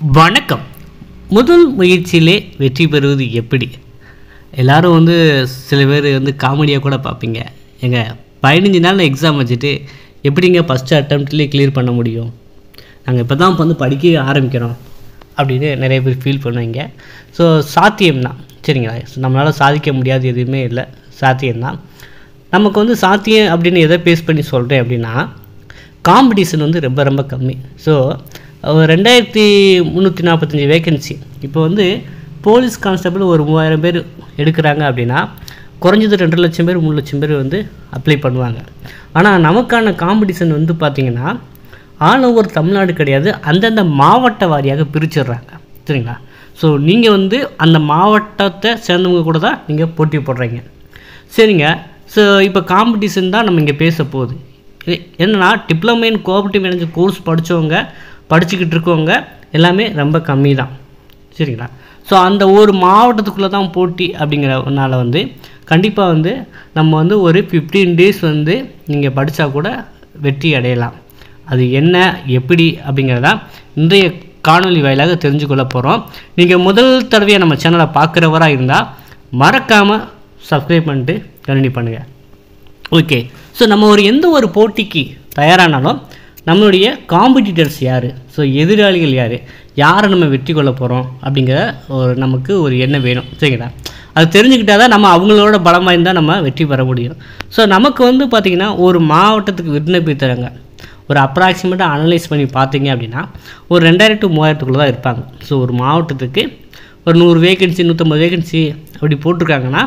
வணக்கம் முதல் முயற்சியிலே வெற்றி பெறுவது எப்படி எல்லாரும் வந்து சில பேர் வந்து காமெடியாக கூட பார்ப்பீங்க எங்க பதினஞ்சு நாள் எக்ஸாம் வச்சுட்டு எப்படிங்க ஃபஸ்ட்டு அட்டம்ப்ட்லேயே கிளியர் பண்ண முடியும் நாங்கள் இப்போ தான் வந்து படிக்க ஆரம்பிக்கிறோம் அப்படின்னு நிறைய பேர் ஃபீல் பண்ணுவீங்க ஸோ சாத்தியம்தான் சரிங்களா நம்மளால் சாதிக்க முடியாது எதுவுமே இல்லை சாத்தியம்தான் நமக்கு வந்து சாத்தியம் அப்படின்னு எதை பேஸ் பண்ணி சொல்கிறேன் அப்படின்னா காம்படிஷன் வந்து ரொம்ப ரொம்ப கம்மி ஸோ ரெண்டாயிரத்தி முந்நூற்றி நாற்பத்தஞ்சு வேகன்சி இப்போ வந்து போலீஸ் கான்ஸ்டபிள் ஒரு மூவாயிரம் பேர் எடுக்கிறாங்க அப்படின்னா குறைஞ்சது ரெண்டு லட்சம் பேர் மூணு லட்சம் பேர் வந்து அப்ளை பண்ணுவாங்க ஆனால் நமக்கான காம்படிஷன் வந்து பார்த்திங்கன்னா ஆல் ஓவர் தமிழ்நாடு கிடையாது அந்தந்த மாவட்ட வாரியாக பிரிச்சிடுறாங்க சரிங்களா ஸோ நீங்கள் வந்து அந்த மாவட்டத்தை சேர்ந்தவங்க கூட தான் நீங்கள் போட்டி போடுறீங்க சரிங்க ஸோ இப்போ காம்படிஷன் தான் நம்ம இங்கே பேச போகுது இது என்னன்னா diploma in cooperative manager course படித்தவங்க படிச்சுக்கிட்டு இருக்கவங்க எல்லாமே ரொம்ப கம்மி தான் சரிங்களா ஸோ அந்த ஒரு மாவட்டத்துக்குள்ளே தான் போட்டி அப்படிங்கிறனால வந்து கண்டிப்பாக வந்து நம்ம வந்து ஒரு ஃபிஃப்டீன் டேஸ் வந்து நீங்கள் படித்தா கூட வெற்றி அடையலாம் அது என்ன எப்படி அப்படிங்கிறதா இன்றைய காணொளி வாயிலாக தெரிஞ்சுக்கொள்ள போகிறோம் நீங்கள் முதல் தடவையாக நம்ம சேனலை பார்க்குறவராக இருந்தால் மறக்காமல் சப்ஸ்கிரைப் பண்ணிட்டு கண்டினியூ பண்ணுங்கள் ஓகே ஸோ நம்ம ஒரு எந்த ஒரு போட்டிக்கு தயாரானாலும் நம்மளுடைய காம்படிட்டர்ஸ் யார் ஸோ எதிராளிகள் யார் யாரை நம்ம வெற்றி கொள்ள போகிறோம் அப்படிங்கிற ஒரு நமக்கு ஒரு எண்ணம் வேணும் சரிங்களா அது தெரிஞ்சுக்கிட்டால் தான் நம்ம அவங்களோட பலமாக இருந்தால் நம்ம வெற்றி பெற முடியும் ஸோ நமக்கு வந்து பார்த்திங்கன்னா ஒரு மாவட்டத்துக்கு விண்ணப்பித்தரங்க ஒரு அப்ராக்சிமேட்டாக அனலைஸ் பண்ணி பார்த்தீங்க அப்படின்னா ஒரு ரெண்டாயிரம் டு மூவாயிரத்துக்குள்ளே தான் இருப்பாங்க ஸோ ஒரு மாவட்டத்துக்கு ஒரு நூறு வேகன்சி நூற்றம்பது வேகன்சி அப்படி போட்டிருக்காங்கன்னா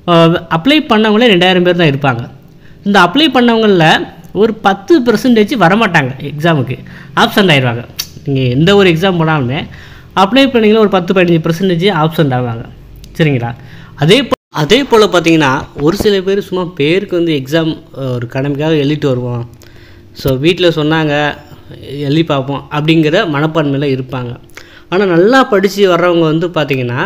அப்ளை பண்ணவங்களே ரெண்டாயிரம் பேர் தான் இருப்பாங்க இந்த அப்ளை பண்ணவங்களில் ஒரு பத்து பெர்சன்டேஜ் வரமாட்டாங்க எக்ஸாமுக்கு ஆப்சண்ட் ஆயிடுவாங்க நீங்கள் எந்த ஒரு எக்ஸாம் போனாலுமே அப்ளை பண்ணிங்கன்னா ஒரு பத்து பதினஞ்சு பெர்சன்டேஜ் ஆப்சண்ட் ஆவாங்க சரிங்களா அதே போ அதே போல் பார்த்தீங்கன்னா ஒரு சில பேர் சும்மா பேருக்கு வந்து எக்ஸாம் ஒரு கடமைக்காக எழுதிட்டு வருவோம் ஸோ வீட்டில் சொன்னாங்க எழுதி பார்ப்போம் அப்படிங்கிற மனப்பான்மையில் இருப்பாங்க ஆனால் நல்லா படித்து வர்றவங்க வந்து பார்த்திங்கன்னா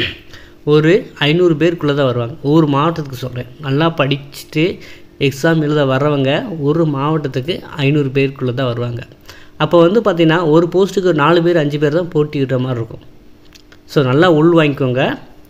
ஒரு ஐநூறு பேருக்குள்ளே தான் வருவாங்க ஒவ்வொரு மாவட்டத்துக்கு சொல்கிறேன் நல்லா படிச்சுட்டு எக்ஸாம் எழுத வர்றவங்க ஒரு மாவட்டத்துக்கு ஐநூறு பேருக்குள்ளே தான் வருவாங்க அப்போ வந்து பார்த்திங்கன்னா ஒரு போஸ்ட்டுக்கு நாலு பேர் அஞ்சு பேர் தான் போட்டியிடுற மாதிரி இருக்கும் ஸோ நல்லா உள் வாங்கிக்கோங்க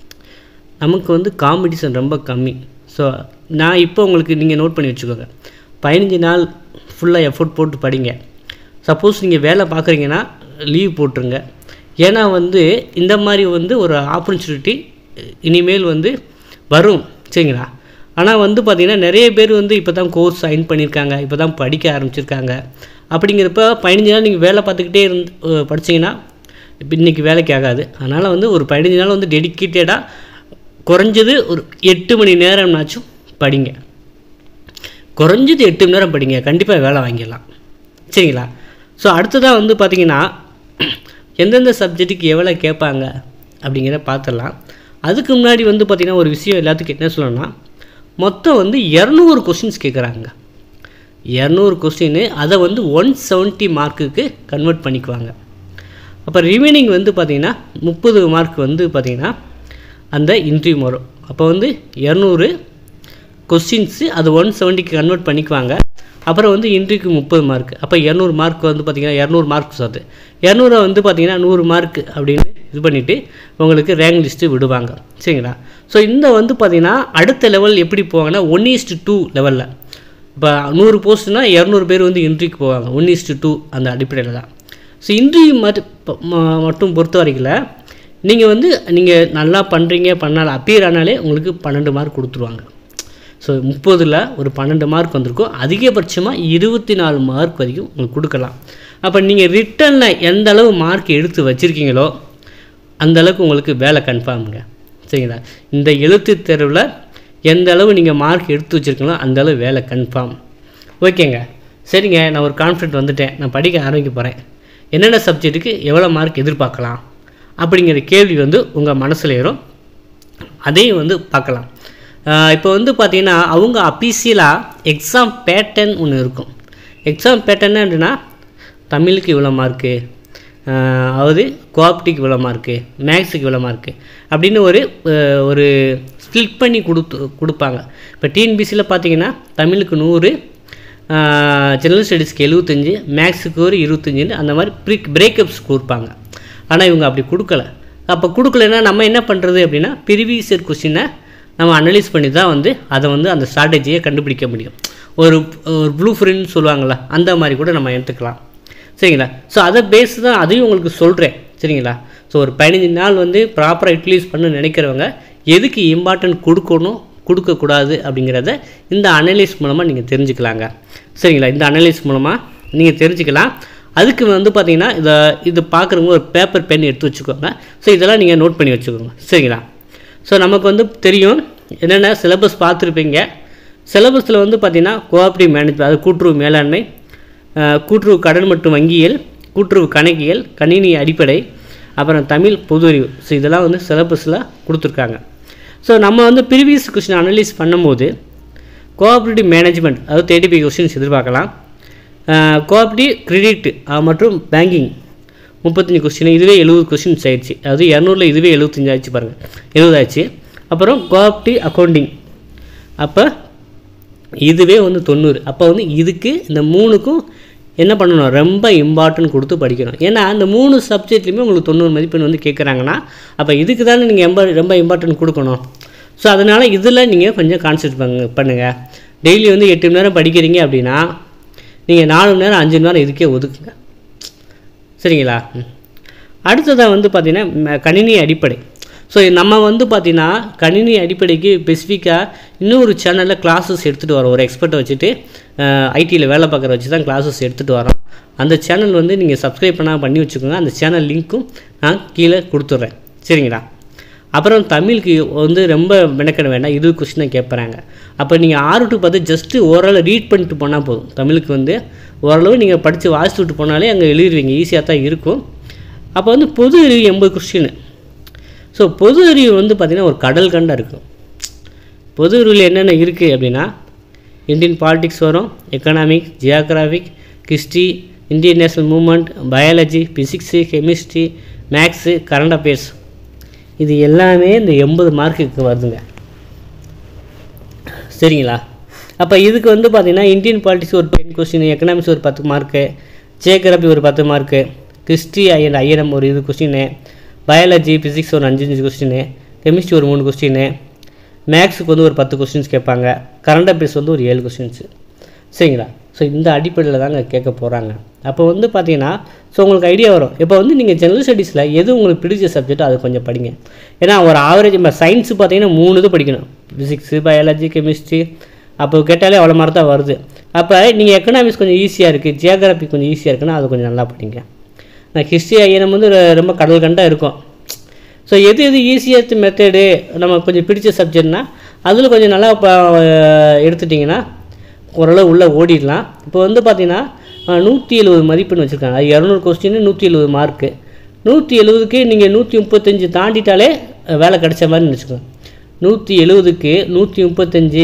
நமக்கு வந்து காம்படிஷன் ரொம்ப கம்மி ஸோ நான் இப்போ உங்களுக்கு நீங்கள் நோட் பண்ணி வச்சுக்கோங்க பதினஞ்சு நாள் ஃபுல்லாக எஃபோர்ட் போட்டு படிங்க சப்போஸ் நீங்கள் வேலை பார்க்குறீங்கன்னா லீவ் போட்டுருங்க ஏன்னா வந்து இந்த மாதிரி வந்து ஒரு ஆப்பர்ச்சுனிட்டி இனிமேல் வந்து வரும் சரிங்களா ஆனால் வந்து பார்த்திங்கன்னா நிறைய பேர் வந்து இப்போ தான் கோர்ஸ் சைன் பண்ணியிருக்காங்க இப்போ தான் படிக்க ஆரம்பிச்சிருக்காங்க அப்படிங்கிறப்ப பதினஞ்சு நாள் நீங்கள் வேலை பார்த்துக்கிட்டே இருந்து அஹ், படிச்சீங்கன்னா இப்போ இன்றைக்கி வேலைக்கு ஆகாது அதனால் வந்து ஒரு பதினஞ்சு நாள் வந்து டெடிக்கேட்டடாக குறைஞ்சது ஒரு எட்டு மணி நேரம்னாச்சும் படிங்க குறைஞ்சது எட்டு மணி நேரம் படிங்க கண்டிப்பாக வேலை வாங்கிடலாம் சரிங்களா ஸோ அடுத்ததாக வந்து பார்த்திங்கன்னா எந்தெந்த சப்ஜெக்ட்டுக்கு எவ்வளோ கேட்பாங்க அப்படிங்கிறத பார்த்துடலாம் அதுக்கு முன்னாடி வந்து பார்த்திங்கன்னா ஒரு விஷயம் எல்லாத்துக்கும் என்ன சொல்லணும்னா மொத்தம் வந்து இரநூறு கொஸ்டின்ஸ் கேட்குறாங்க இரநூறு கொஸ்டின் அதை வந்து ஒன் செவன்ட்டி மார்க்குக்கு கன்வெர்ட் பண்ணிக்குவாங்க அப்போ ரிமைனிங் வந்து பார்த்திங்கன்னா முப்பது மார்க் வந்து பார்த்திங்கன்னா அந்த இன்டர்வியூ வரும் அப்போ வந்து இரநூறு கொஸ்டின்ஸு அது ஒன் செவன்ட்டிக்கு கன்வெர்ட் பண்ணிக்குவாங்க அப்புறம் வந்து இன்ட்ரிக்கு முப்பது மார்க் அப்போ இரநூறு மார்க் வந்து பார்த்திங்கன்னா இரநூறு மார்க் சார் இரநூறை வந்து பார்த்திங்கன்னா நூறு மார்க் அப்படின்னு இது பண்ணிவிட்டு உங்களுக்கு ரேங்க் லிஸ்ட்டு விடுவாங்க சரிங்களா ஸோ இந்த வந்து பார்த்திங்கன்னா அடுத்த லெவல் எப்படி போவாங்கன்னா ஒன் ஈஸ்ட் டூ லெவலில் இப்போ நூறு போஸ்ட்னா இரநூறு பேர் வந்து இன்ட்ரிக்கு போவாங்க ஒன் ஈஸ்ட் டூ அந்த அடிப்படையில் தான் ஸோ இன்ட்ரிவியூ மட்டும் ப- ம- மட்டும் பொறுத்த வரைக்கும் நீங்கள் வந்து நீங்கள் நல்லா பண்ணுறீங்க பண்ணால் அப்பியர் ஆனாலே உங்களுக்கு பன்னெண்டு மார்க் கொடுத்துருவாங்க ஸோ முப்பதில் ஒரு பன்னெண்டு மார்க் வந்திருக்கும் அதிகபட்சமாக இருபத்தி நாலு மார்க் வரைக்கும் உங்களுக்கு கொடுக்கலாம் அப்போ நீங்கள் ரிட்டனில் எந்த அளவு மார்க் எடுத்து வச்சுருக்கீங்களோ அந்த அளவுக்கு உங்களுக்கு வேலை கன்ஃபார்முங்க சரிங்களா இந்த எழுத்து தேர்வில் எந்த அளவு நீங்கள் மார்க் எடுத்து வச்சுருக்கீங்களோ அந்த அளவு வேலை கன்ஃபார்ம் ஓகேங்க சரிங்க நான் ஒரு கான்ஃபிடென்ட் வந்துட்டேன் நான் படிக்க ஆரம்பிக்க போகிறேன் என்னென்ன சப்ஜெக்ட்டுக்கு எவ்வளோ மார்க் எதிர்பார்க்கலாம் அப்படிங்கிற கேள்வி வந்து உங்கள் மனசில் ஏறும் அதையும் வந்து பார்க்கலாம் ஆஹ் இப்போ வந்து பார்த்தீங்கன்னா அவங்க அஃபீஷியலாக எக்ஸாம் பேட்டர்ன் ஒன்று இருக்கும் எக்ஸாம் பேட்டர்ன் அப்படின்னா தமிழுக்கு இவ்வளோ மார்க்கு அதாவது கோஆப்டிக்கு இவ்வளோ மார்க்கு மேக்ஸுக்கு இவ்வளோ மார்க்கு அப்படின்னு ஒரு ஆஹ் ஒரு ஸ்ப்ளிட் பண்ணி கொடுத்து கொடுப்பாங்க இப்போ டிஎன்பிசியில் பார்த்தீங்கன்னா தமிழுக்கு நூறு ஜெனரல் ஸ்டடீஸ்க்கு எழுபத்தஞ்சு மேக்ஸுக்கு ஒரு இருபத்தஞ்சுன்னு அந்த மாதிரி ப்ரீ பிரேக்கப்ஸ் கொடுப்பாங்க ஆனால் இவங்க அப்படி கொடுக்கல அப்போ கொடுக்கலன்னா நம்ம என்ன பண்ணுறது அப்படின்னா ப்ரீவியஸ் இயர் கொஸ்டினை நம்ம அனலைஸ் பண்ணி தான் வந்து அதை வந்து அந்த ஸ்ட்ராட்டஜியை கண்டுபிடிக்க முடியும் ஒரு ஒரு ப்ளூ ஃப்ரின்னு சொல்லுவாங்கள்ல அந்த மாதிரி கூட நம்ம எடுத்துக்கலாம் சரிங்களா ஸோ அதை பேஸ் தான் அதையும் உங்களுக்கு சொல்கிறேன் சரிங்களா ஸோ ஒரு பதினஞ்சு நாள் வந்து ப்ராப்பராக யூட்டிலைஸ் பண்ண நினைக்கிறவங்க எதுக்கு இம்பார்ட்டன்ட் கொடுக்கணும் கொடுக்கக்கூடாது அப்படிங்கிறத இந்த அனலைஸ் மூலமாக நீங்கள் தெரிஞ்சுக்கலாங்க சரிங்களா இந்த அனலைஸ் மூலமாக நீங்கள் தெரிஞ்சுக்கலாம் அதுக்கு வந்து பார்த்தீங்கன்னா இதை இது பார்க்குறவங்க ஒரு பேப்பர் பென் எடுத்து வச்சுக்கோங்க ஸோ இதெல்லாம் நீங்கள் நோட் பண்ணி வச்சுக்கோங்க சரிங்களா ஸோ நமக்கு வந்து தெரியும் என்னென்ன சிலபஸ் பார்த்துருப்பீங்க சிலபஸில் வந்து பார்த்திங்கன்னா கோஆப்ரேட்டிவ் மேனேஜ்மெண்ட் அது கூட்டுறவு மேலாண்மை அஹ், கூட்டுறவு கடன் மற்றும் வங்கியல் கூட்டுறவு கணக்கியல் கணினி அடிப்படை அப்புறம் தமிழ் பொது அறிவு ஸோ இதெல்லாம் வந்து சிலபஸில் கொடுத்துருக்காங்க ஸோ நம்ம வந்து ப்ரீவியஸ் கொஸ்டின் அனலைஸ் பண்ணும்போது கோஆப்ரேட்டிவ் மேனேஜ்மெண்ட் அதாவது தேர்ட்டி ஃபைவ் கொஸ்டின்ஸ் எதிர்பார்க்கலாம் கோஆப்ரேட்டிவ் கிரெடிட் மற்றும் பேங்கிங் முப்பத்தஞ்சு கொஸ்டின் இதுவே எழுபது கொஸ்டின்ஸ் ஆயிடுச்சு அதாவது இரநூறுல இதுவே எழுபத்தஞ்சு ஆயிடுச்சு பாருங்கள் எழுபதாச்சு அப்புறம் கோஆப்ரேட்டிவ் அக்கௌண்டிங் அப்போ இதுவே வந்து தொண்ணூறு அப்போ வந்து இதுக்கு இந்த மூணுக்கும் என்ன பண்ணணும் ரொம்ப இம்பார்ட்டன்ட் கொடுத்து படிக்கணும் ஏன்னா அந்த மூணு சப்ஜெக்ட்லையுமே உங்களுக்கு தொண்ணூறு மதிப்பெண் வந்து கேட்குறாங்கன்னா அப்போ இதுக்கு தானே நீங்கள் எம்ப ரொம்ப இம்பார்ட்டன்ட் கொடுக்கணும் ஸோ அதனால் இதில் நீங்கள் கொஞ்சம் கான்சென்ட் பண்ணு பண்ணுங்கள் டெய்லி வந்து எட்டு மணி நேரம் படிக்கிறீங்க அப்படின்னா நீங்கள் நாலு மணி நேரம் அஞ்சு மணி நேரம் இதுக்கே ஒதுக்குங்க சரிங்களா ம். அடுத்ததாக வந்து பார்த்திங்கன்னா ம- கணினி அடிப்படை ஸோ நம்ம வந்து பார்த்திங்கன்னா கணினி அடிப்படைக்கு ஸ்பெசிஃபிக்காக இன்னொரு சேனலில் கிளாஸஸ் எடுத்துகிட்டு வரோம் ஒரு எக்ஸ்பர்ட்டை வச்சுட்டு ஐடியில் வேலை பார்க்குற வச்சு தான் கிளாஸஸ் எடுத்துகிட்டு வரோம் அந்த சேனல் வந்து நீங்கள் சப்ஸ்கிரைப் பண்ணால் பண்ணி வச்சுக்கோங்க அந்த சேனல் லிங்க்கும் நான் கீழே கொடுத்துட்றேன் சரிங்களா அப்புறம் தமிழுக்கு வந்து ரொம்ப மெனக்கட வேண்டாம் இருபது கொஸ்டினை கேட்குறாங்க அப்போ நீங்கள் ஆறு டு பத்து ஜஸ்ட்டு ஓரளவு ரீட் பண்ணிட்டு போனால் போதும் தமிழுக்கு வந்து ஓரளவு நீங்கள் படித்து வாசித்து விட்டு போனாலே அங்கே எழுதிடுவீங்க ஈஸியாக தான் இருக்கும் அப்போ வந்து பொது அறிவு எண்பது கொஸ்டின் ஸோ பொது அறிவு வந்து பார்த்திங்கன்னா ஒரு கடல் கண்டா இருக்கும் பொது அறிவில் என்னென்ன இருக்குது அப்படின்னா இந்தியன் பாலிடிக்ஸ் வரும் economic geographic history Indian national movement biology physics chemistry maths current affairs இது எல்லாமே இந்த எண்பது மார்க்குக்கு வருதுங்க சரிங்களா அப்போ இதுக்கு வந்து பார்த்தீங்கன்னா இந்தியன் பாலிட்டிக்ஸ் ஒரு டென் கொஸ்டின் எக்கனாமிக்ஸ் ஒரு பத்து மார்க்கு ஜியோகிராஃபி ஒரு பத்து மார்க்கு கிறிஸ்டி ஐயன் ஐஎன்எம் ஒரு இது கொஸ்டின் பயாலஜி ஃபிசிக்ஸ் ஒரு அஞ்சு அஞ்சு கொஸ்டின் கெமிஸ்ட்ரி ஒரு மூணு கொஸ்டின் மேக்ஸுக்கு வந்து ஒரு பத்து கொஸ்டின்ஸ் கேட்பாங்க கரண்ட் அஃபேர்ஸ் வந்து ஒரு ஏழு கொஸ்டின்ஸு சரிங்களா ஸோ இந்த அடிப்படையில் தாங்க கேட்க போகிறாங்க அப்போ வந்து பார்த்தீங்கன்னா ஸோ உங்களுக்கு ஐடியா வரும் இப்போ வந்து நீங்கள் ஜெனரல் ஸ்டடீஸில் எது உங்களுக்கு பிடிச்ச சப்ஜெக்ட் அது கொஞ்சம் படிங்க ஏன்னா ஒரு ஆவரேஜ் இப்போ சயின்ஸு பார்த்தீங்கன்னா மூணு இது படிக்கணும் ஃபிசிக்ஸு பயாலஜி கெமிஸ்ட்ரி அப்போ கேட்டாலே அவ்வளோ மாதிரி தான் வருது அப்போ நீங்கள் எக்கனாமிக்ஸ் கொஞ்சம் ஈஸியாக இருக்குது ஜியோகிராஃபி கொஞ்சம் ஈஸியாக இருக்குன்னா அது கொஞ்சம் நல்லா படிங்க நான் ஹிஸ்ட்ரி ஐஎனம் வந்து ரொ- ரொம்ப கடல் கண்டா இருக்கும் ஸோ எது எது ஈஸியஸ்ட் மெத்தடு நம்ம கொஞ்சம் பிடிச்ச சப்ஜெக்ட்னா அதில் கொஞ்சம் நல்லா இப்போ எடுத்துட்டிங்கன்னா ஓரளவு உள்ளே ஓடிடலாம் இப்போ வந்து பார்த்தீங்கன்னா நூற்றி எழுபது மதிப்பெண் வச்சுருக்காங்க அது இரநூறு கொஸ்டின் நூற்றி எழுபது மார்க்கு நூற்றி எழுபதுக்கு நீங்கள் நூற்றி முப்பத்தஞ்சு தாண்டிட்டாலே அஹ், வேலை கிடைச்ச மாதிரி நினச்சிக்கோங்க நூற்றி எழுபதுக்கு நூற்றி முப்பத்தஞ்சு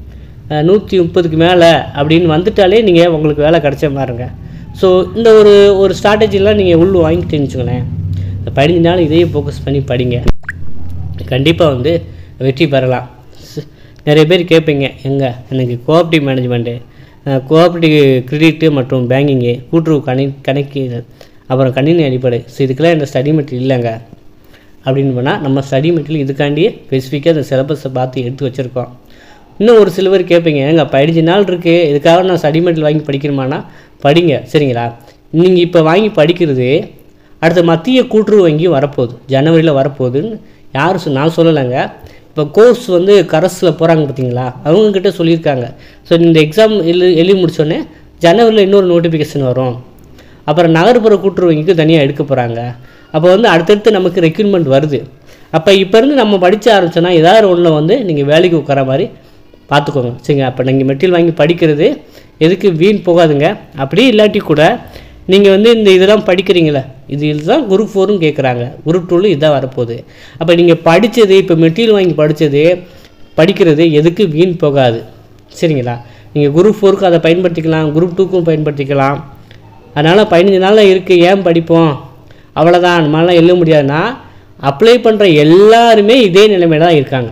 நூற்றி முப்பதுக்கு மேலே அப்படின்னு வந்துட்டாலே நீங்கள் உங்களுக்கு வேலை கிடைச்ச மாதிரிங்க ஸோ இந்த ஒரு ஒரு ஸ்ட்ராட்டஜிலாம் நீங்கள் உள்ள வாங்கிட்டு வச்சுக்கோங்களேன் இந்த பதினஞ்சு நாள் இதையே ஃபோக்கஸ் பண்ணி படிங்க கண்டிப்பாக வந்து வெற்றி பெறலாம் ஸ்- நிறைய பேர் கேட்பீங்க எங்க எனக்கு கோஆப்டிவ் மேனேஜ்மெண்ட்டு கோஆப்டிவ் கிரெடிட்டு மற்றும் பேங்கிங்கு கூட்டுறவு கணி கணக்கு அப்புறம் கணினி அடிப்படை ஸோ இதுக்கெல்லாம் இந்த ஸ்டடி மெட்டீரியல் இல்லைங்க அப்படின்னு பண்ணால் நம்ம ஸ்டடி மெட்டீரியல் இதுக்காண்டியே ஸ்பெசிஃபிக்காக அந்த சிலபஸை பார்த்து எடுத்து வச்சுருக்கோம் இன்னும் ஒரு சில பேர் கேட்பீங்க ஏங்க பதினஞ்சு நாள் இருக்குது இதுக்காக நான் ஸ்டடி மெட்டீரியல் வாங்கி படிக்கணுமானா படிங்க சரிங்களா நீங்கள் இப்போ வாங்கி படிக்கிறது அடுத்த மத்திய கூட்டுறவு வங்கியும் வரப்போகுது ஜனவரியில் வரப்போகுதுன்னு யாரும் சொ- நான் சொல்லலைங்க இப்போ கோர்ஸ் வந்து கரஸில் போகிறாங்க பார்த்தீங்களா அவங்கக்கிட்ட சொல்லியிருக்காங்க ஸோ இந்த எக்ஸாம் எழுதி எழுதி முடிச்சோடனே ஜனவரியில் இன்னொரு நோட்டிஃபிகேஷன் வரும் அப்புறம் நகர்ப்புற கூட்டுறவு வங்கிக்கு தனியாக எடுக்க போகிறாங்க அப்போ வந்து அடுத்தடுத்து நமக்கு ரெக்ரூட்மெண்ட் வருது அப்போ இப்போ இருந்து நம்ம படிக்க ஆரம்பிச்சோன்னா ஏதாவது ஒன்றில் வந்து நீங்கள் வேலைக்கு உட்கார மாதிரி பார்த்துக்கோங்க சரிங்க அப்போ நீங்கள் மெட்டீரியல் வாங்கி படிக்கிறது எதுக்கு வீண் போகாதுங்க அப்படியே இல்லாட்டி கூட நீங்கள் வந்து இந்த இதெல்லாம் படிக்கிறீங்களே இது இதுதான் குரூப் ஃபோரும் கேட்குறாங்க குரூப் டூலும் இதான் வரப்போகுது அப்போ நீங்கள் படித்தது இப்போ மெட்டீரியல் வாங்கி படித்தது படிக்கிறது எதுக்கு வீண் போகாது சரிங்களா நீங்கள் குரூப் ஃபோருக்கு அதை பயன்படுத்திக்கலாம் குரூப் டூக்கும் பயன்படுத்திக்கலாம் அதனால் பதினஞ்சு நாளில் இருக்குது ஏன் படிப்போம் அவ்வளோதான் அந்த மாதிரிலாம் எழுத முடியாதுன்னா அப்ளை பண்ணுற எல்லாருமே இதே நிலைமையில தான் இருக்காங்க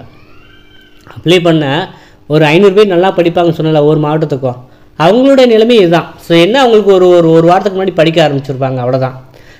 அப்ளை பண்ண ஒரு ஐநூறு பேர் நல்லா படிப்பாங்கன்னு சொன்னல ஒரு மாவட்டத்துக்கும் அவங்களோட நிலைமை இதுதான் ஸோ என்ன அவங்களுக்கு ஒரு ஒரு ஒரு வாரத்துக்கு முன்னாடி படிக்க ஆரம்பிச்சிருப்பாங்க அவ்வளோதான்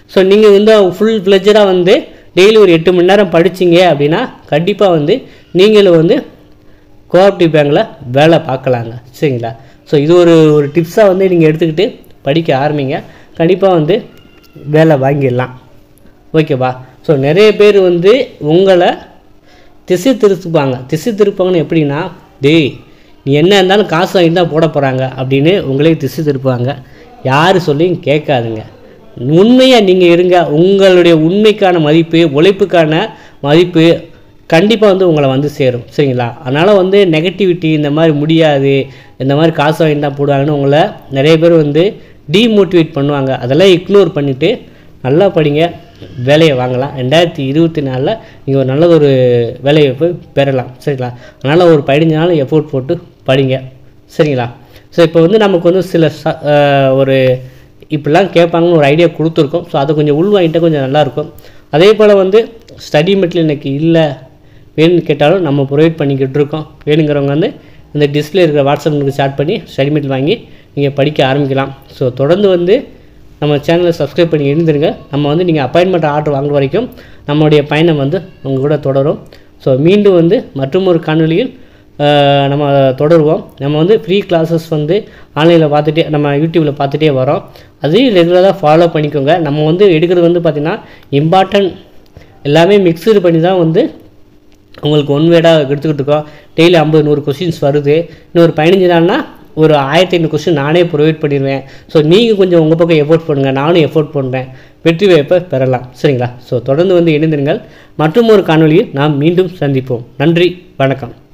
ஸோ நீங்கள் வந்து ஃபுல் ஃப்ளெஜராக வந்து டெய்லி ஒரு எட்டு மணி நேரம் படிச்சீங்க அப்படின்னா கண்டிப்பாக வந்து நீங்களும் வந்து கோஆப்டிவ் பேங்கில் வேலை பார்க்கலாங்க சரிங்களா ஸோ இது ஒரு ஒரு டிப்ஸாக வந்து நீங்கள் எடுத்துக்கிட்டு படிக்க ஆரம்பிங்க கண்டிப்பாக வந்து வேலை வாங்கிடலாம் ஓகேவா ஸோ நிறைய பேர் வந்து உங்களை திசை திருப்புவாங்க திசை திருப்பாங்கன்னு எப்படின்னா டேய் நீ என்ன இருந்தாலும் காசு வாங்கிட்டு தான் போட போகிறாங்க அப்படின்னு உங்களே திசை திருப்புவாங்க யார் சொல்லியும் கேட்காதுங்க உண்மையாக நீங்கள் இருங்க உங்களுடைய உண்மைக்கான மதிப்பு உழைப்புக்கான மதிப்பு கண்டிப்பாக வந்து உங்களை வந்து சேரும் சரிங்களா அதனால் வந்து நெகட்டிவிட்டி இந்த மாதிரி முடியாது இந்த மாதிரி காசு வாங்கிட்டு தான் போடுவாங்கன்னு உங்களை நிறைய பேர் வந்து டீமோட்டிவேட் பண்ணுவாங்க அதெல்லாம் இக்னோர் பண்ணிவிட்டு நல்லா படிங்க வேலையை வாங்கலாம் ரெண்டாயிரத்தி இருபத்தி நாலில் நீங்கள் ஒரு நல்ல ஒரு வேலையை போய் பெறலாம் சரிங்களா அதனால் ஒரு பதினஞ்சு நாள் எஃபோர்ட் போட்டு படிங்க சரிங்களா ஸோ இப்போ வந்து நமக்கு வந்து சில ச- அஹ் ஒரு இப்படிலாம் கேட்பாங்கன்னு ஒரு ஐடியா கொடுத்துருக்கோம் ஸோ அதை கொஞ்சம் உள்வாங்கிட்டா கொஞ்சம் நல்லாயிருக்கும் அதே போல் வந்து ஸ்டடி மெட்டீரியல் எனக்கு இல்லை வேணும்னு கேட்டாலும் நம்ம ப்ரொவைட் பண்ணிக்கிட்டு இருக்கோம் வேணுங்கிறவங்க வந்து இந்த டிஸ்பிளே இருக்கிற வாட்ஸ்அப் நம்பருக்கு ஸ்டார்ட் பண்ணி ஸ்டடி மெட்டீரியல் வாங்கி நீங்கள் படிக்க ஆரம்பிக்கலாம் ஸோ தொடர்ந்து வந்து நம்ம சேனலை சப்ஸ்கிரைப் பண்ணி இருந்துருங்க நம்ம வந்து நீங்கள் அப்பாயின்மெண்ட் ஆர்டர் வாங்குற வரைக்கும் நம்மளுடைய பயணம் வந்து உங்கள் கூட தொடரும் ஸோ மீண்டும் வந்து மற்றும் ஒரு காணொளியில் ஆஹ், நம்ம தொடருவோம் நம்ம வந்து ஃப்ரீ கிளாஸஸ் வந்து ஆன்லைனில் பார்த்துட்டே நம்ம யூடியூப்பில் பார்த்துட்டே வரோம் அதையும் ரெகுலராக ஃபாலோ பண்ணிக்கோங்க நம்ம வந்து எடுக்கிறது வந்து பார்த்திங்கன்னா இம்பார்ட்டன்ட் எல்லாமே மிக்சடு பண்ணி தான் வந்து உங்களுக்கு ஒன் வேடாக எடுத்துக்கிட்டு இருக்கோம் டெய்லி ஐம்பது நூறு கொஸ்டின்ஸ் வருது இன்னொரு பதினஞ்சு நாள்னா ஒரு ஆயிரத்தி ஐநூறு கொஸ்டின் நானே ப்ரொவைட் பண்ணிடுவேன் ஸோ நீங்கள் கொஞ்சம் உங்கள் பக்கம் எஃபோர்ட் பண்ணுங்கள் நானும் எஃபோர்ட் பண்ணுறேன் வெற்றி வாய்ப்பை பெறலாம் சரிங்களா ஸோ தொடர்ந்து வந்து இணைந்திருங்கள் மற்றும் ஒரு காணொளியில் நாம் மீண்டும் சந்திப்போம் நன்றி வணக்கம்